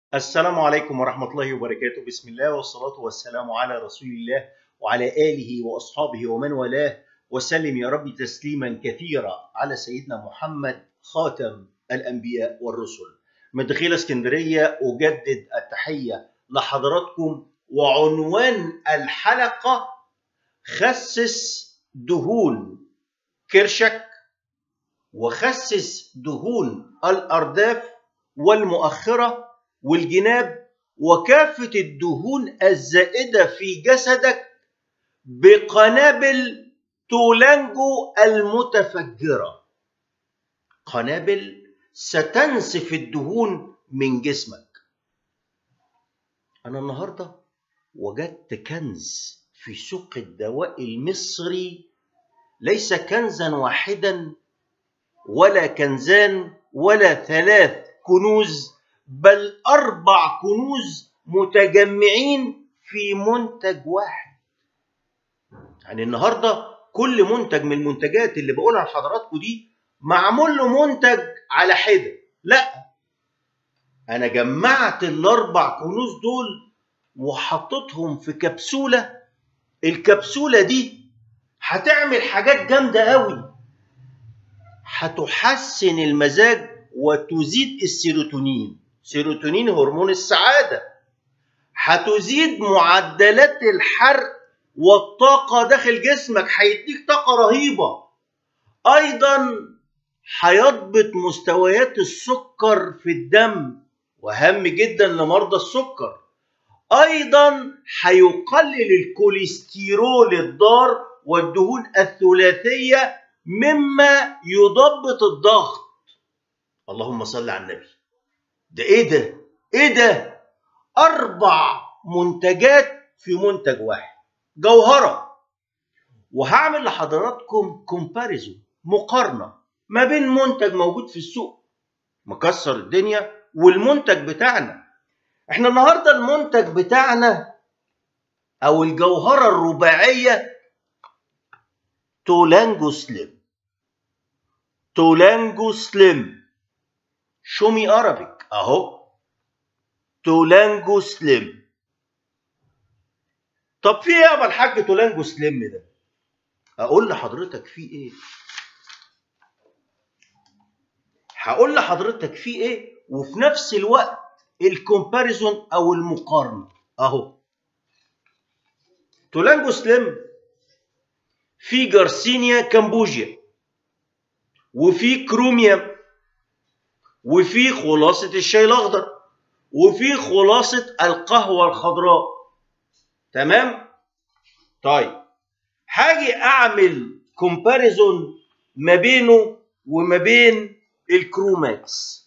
السلام عليكم ورحمة الله وبركاته بسم الله والصلاة والسلام على رسول الله وعلى آله وأصحابه ومن والاه وسلم يا رب تسليما كثيرا على سيدنا محمد خاتم الأنبياء والرسل مدخيل اسكندرية أجدد التحية لحضراتكم وعنوان الحلقة خسس دهون كرشك وخسس دهون الأرداف والمؤخرة والجناب وكافة الدهون الزائدة في جسدك بقنابل تولانجو المتفجرة قنابل ستنسف الدهون من جسمك أنا النهاردة وجدت كنز في سوق الدواء المصري ليس كنزا واحدا ولا كنزان ولا ثلاث كنوز بل أربع كنوز متجمعين في منتج واحد يعني النهاردة كل منتج من المنتجات اللي بقولها لحضراتكم دي معمول له منتج على حدة لا أنا جمعت الأربع كنوز دول وحطيتهم في كبسولة الكبسولة دي هتعمل حاجات جامدة قوي هتحسن المزاج وتزيد السيروتونين سيروتونين هرمون السعادة هتزيد معدلات الحرق والطاقة داخل جسمك هيديك طاقة رهيبة أيضا هيضبط مستويات السكر في الدم وهام جدا لمرضى السكر أيضا هيقلل الكوليسترول الضار والدهون الثلاثية مما يضبط الضغط اللهم صل على النبي ده ايه ده ايه ده اربع منتجات في منتج واحد جوهره وهعمل لحضراتكم كومباريزون مقارنه ما بين منتج موجود في السوق مكسر الدنيا والمنتج بتاعنا احنا النهارده المنتج بتاعنا او الجوهره الرباعيه تولانجو سليم تولانجو سليم شومي ارابيك اهو تولانجو سليم طب في ايه يابا الحاج تولانجو سليم ده اقول لحضرتك في ايه هقول لحضرتك في ايه وفي نفس الوقت الكومباريزون او المقارنه اهو تولانجو سليم في جارسينيا كامبوجيا وفي كروميوم وفي خلاصة الشاي الأخضر وفي خلاصة القهوة الخضراء تمام؟ طيب هاجي أعمل كومباريزون ما بينه وما بين الكروماكس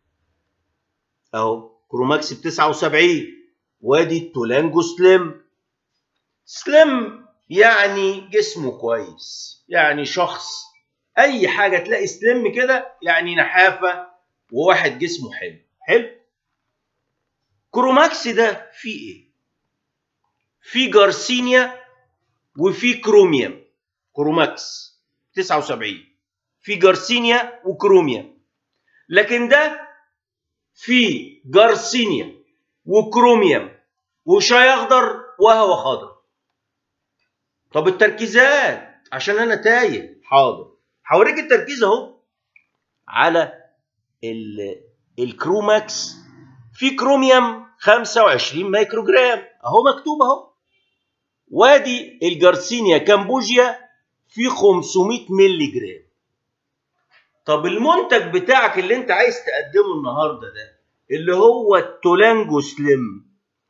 أهو كروماكس ب 79 وادي التولانجو سليم سليم يعني جسمه كويس يعني شخص أي حاجة تلاقي سليم كده يعني نحافة وواحد جسمه حلو حلو كروماكس ده فيه ايه في جارسينيا وفي كروميوم كروماكس 79 في جارسينيا وكروميوم لكن ده في جارسينيا وكروميوم وشاي اخضر وهوى خضر طب التركيزات عشان انا تايه حاضر هوريك التركيز اهو على الكروماكس في كروميوم 25 مايكرو جرام اهو مكتوب اهو وادي الجارسينيا كامبوجيا في 500 مللي جرام طب المنتج بتاعك اللي انت عايز تقدمه النهارده ده اللي هو التولانجو سليم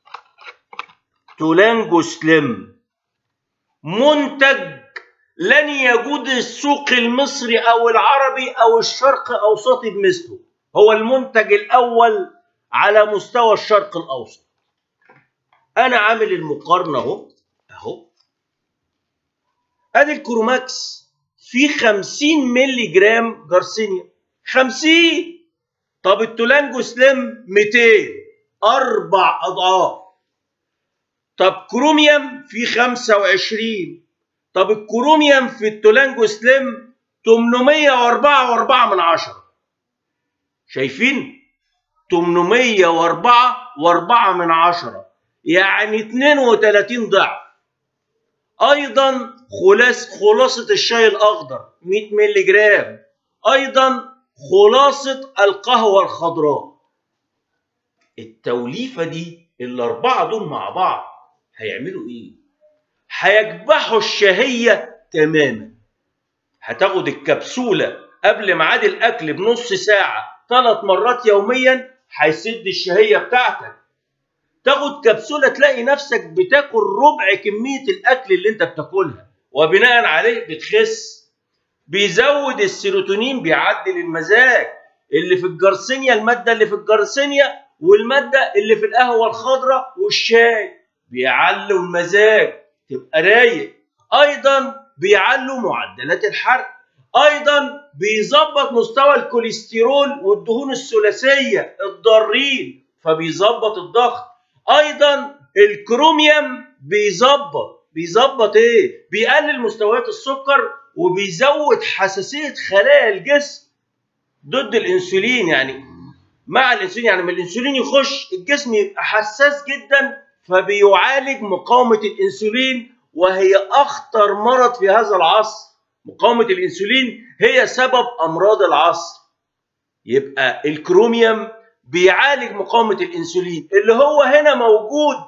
تولانجو سليم منتج لن يجود السوق المصري او العربي او الشرق الاوسطي بمثله هو المنتج الاول على مستوى الشرق الاوسط انا عامل المقارنه اهو اهو ادي الكروماكس في 50 مللي جرام جارسينيا 50 طب التولانجو سليم 200 اربع اضعاف طب كروميوم في 25 طب الكروميوم في التولانجو سليم 804 و4 من عشرة شايفين 804 و4 من عشرة يعني 32 ضعف ايضا خلاص خلاصة الشاي الاخضر 100 مللي جرام ايضا خلاصة القهوة الخضراء التوليفة دي الاربعة دول مع بعض هيعملوا ايه هيكبحوا الشهية تماما هتاخد الكبسولة قبل ميعاد الاكل بنص ساعة ثلاث مرات يوميا هيسد الشهية بتاعتك تاخد كبسولة تلاقي نفسك بتاكل ربع كمية الأكل اللي أنت بتاكلها وبناء عليه بتخس بيزود السيروتونين بيعدل المزاج اللي في الجرسينيا المادة اللي في الجرسينيا والمادة اللي في القهوة الخضراء والشاي بيعلوا المزاج تبقى رايق أيضا بيعلوا معدلات الحرق أيضا بيظبط مستوى الكوليسترول والدهون الثلاثية الضارين فبيظبط الضغط ايضا الكروميوم بيظبط بيظبط ايه بيقلل مستويات السكر وبيزود حساسيه خلايا الجسم ضد الانسولين يعني مع الانسولين يعني لما الانسولين يخش الجسم يبقى حساس جدا فبيعالج مقاومه الانسولين وهي اخطر مرض في هذا العصر مقاومه الانسولين هي سبب امراض العصر يبقى الكروميوم بيعالج مقاومة الأنسولين اللي هو هنا موجود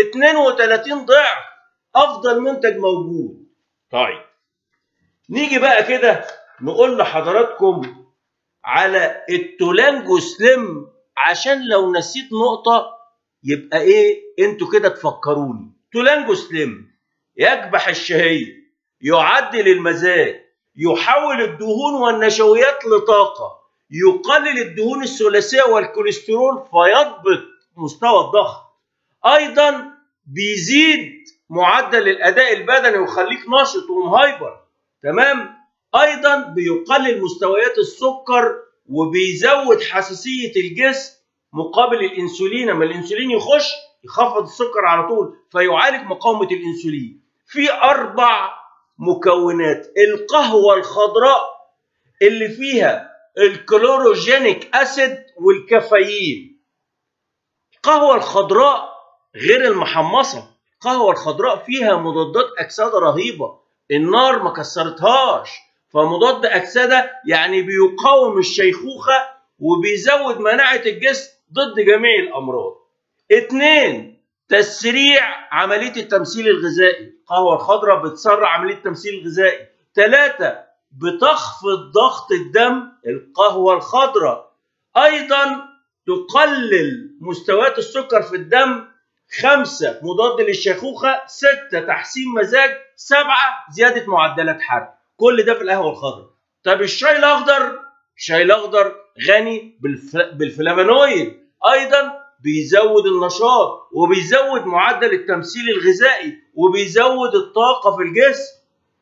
32 ضعف أفضل منتج موجود. طيب نيجي بقى كده نقول لحضراتكم على التولانجو سليم عشان لو نسيت نقطة يبقى إيه أنتوا كده تفكروني. تولانجو سليم يكبح الشهية يعدل المزاج يحول الدهون والنشويات لطاقة يقلل الدهون الثلاثيه والكوليسترول فيضبط مستوى الضغط ايضا بيزيد معدل الاداء البدني ويخليك نشط ومهايبر تمام ايضا بيقلل مستويات السكر وبيزود حساسيه الجسم مقابل الانسولين اما الانسولين يخش يخفض السكر على طول فيعالج مقاومه الانسولين في اربع مكونات القهوه الخضراء اللي فيها الكلوروجينيك اسيد والكافيين القهوة الخضراء غير المحمصة القهوة الخضراء فيها مضادات أكسدة رهيبة النار ما كسرتهاش فمضاد أكسدة يعني بيقاوم الشيخوخة وبيزود مناعة الجسم ضد جميع الأمراض اتنين تسريع عملية التمثيل الغذائي القهوة الخضراء بتسرع عملية التمثيل الغذائي ثلاثة بتخفض ضغط الدم القهوة الخضراء أيضا تقلل مستويات السكر في الدم خمسة مضاد للشيخوخة ستة تحسين مزاج سبعة زيادة معدلات حرق كل ده في القهوة الخضراء طب الشاي الأخضر الشاي الأخضر غني بالف... بالفلافونويد أيضا بيزود النشاط وبيزود معدل التمثيل الغذائي وبيزود الطاقة في الجسم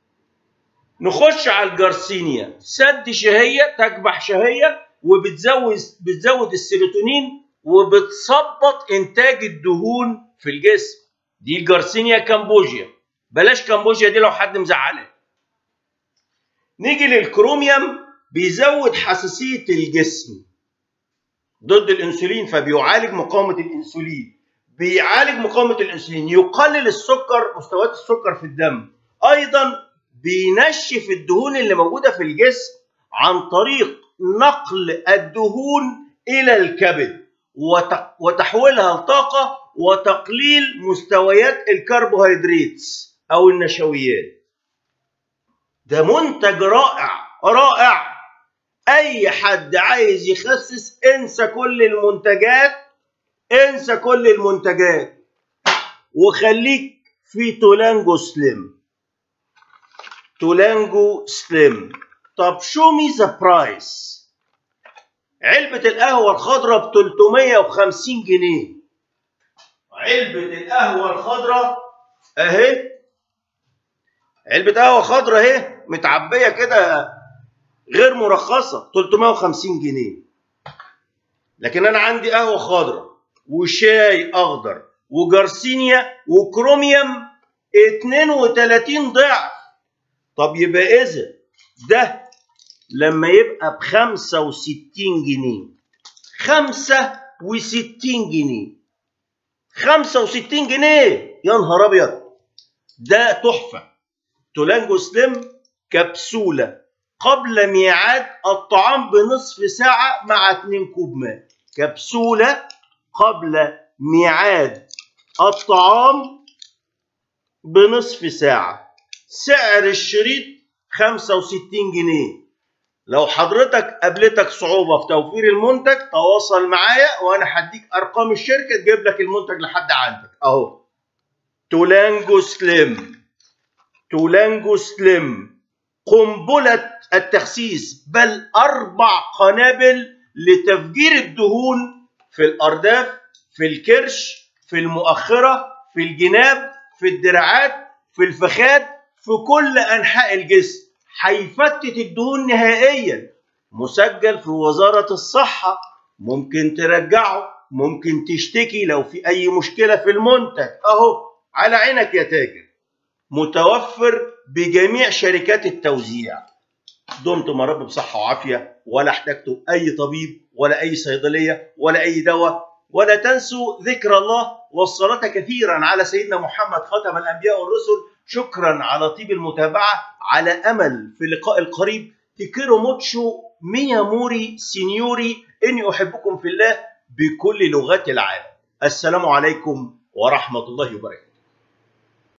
نخش على الجرسينيا سد شهية تكبح شهية وبتزود بتزود السيروتونين وبتثبط انتاج الدهون في الجسم دي الجرسينيا كامبوجيا بلاش كامبوجيا دي لو حد مزعلها نيجي للكروميوم بيزود حساسية الجسم ضد الانسولين فبيعالج مقاومة الانسولين بيعالج مقاومة الانسولين يقلل السكر مستويات السكر في الدم ايضا بينشف الدهون اللي موجوده في الجسم عن طريق نقل الدهون الى الكبد وتحويلها لطاقه وتقليل مستويات الكربوهيدرات او النشويات ده منتج رائع رائع اي حد عايز يخسس انسى كل المنتجات انسى كل المنتجات وخليك في تولانجو سليم تولانجو سليم طب شو مي ذا برايس علبة القهوة الخضراء ب 350 جنيه علبة القهوة الخضراء اهي علبة قهوة خضراء اهي متعبية كده غير مرخصة 350 جنيه لكن انا عندي قهوة خضراء وشاي اخضر وجرسينيا وكروميوم 32 ضعف طب يبقى اذا ده لما يبقى ب 65 جنيه 65 وستين جنيه خمسة وستين جنيه يا نهار أبيض ده تحفة تولانجو سليم كبسولة قبل ميعاد الطعام بنصف ساعة مع 2 كوب ماء كبسولة قبل ميعاد الطعام بنصف ساعة سعر الشريط 65 جنيه لو حضرتك قابلتك صعوبة في توفير المنتج تواصل معايا وأنا هديك أرقام الشركة تجيب لك المنتج لحد عندك أهو تولانجو سليم تولانجو سليم قنبلة التخسيس بل أربع قنابل لتفجير الدهون في الأرداف في الكرش في المؤخرة في الجناب في الدراعات في الفخاد في كل أنحاء الجسم هيفتت الدهون نهائيا مسجل في وزارة الصحة ممكن ترجعه ممكن تشتكي لو في أي مشكلة في المنتج أهو على عينك يا تاجر متوفر بجميع شركات التوزيع دمتم يا رب بصحة وعافية ولا احتجتوا أي طبيب ولا أي صيدلية ولا أي دواء ولا تنسوا ذكر الله والصلاة كثيرا على سيدنا محمد خاتم الأنبياء والرسل شكرا على طيب المتابعة على أمل في اللقاء القريب تكيرو موتشو ميا موري سينيوري إني أحبكم في الله بكل لغات العالم السلام عليكم ورحمة الله وبركاته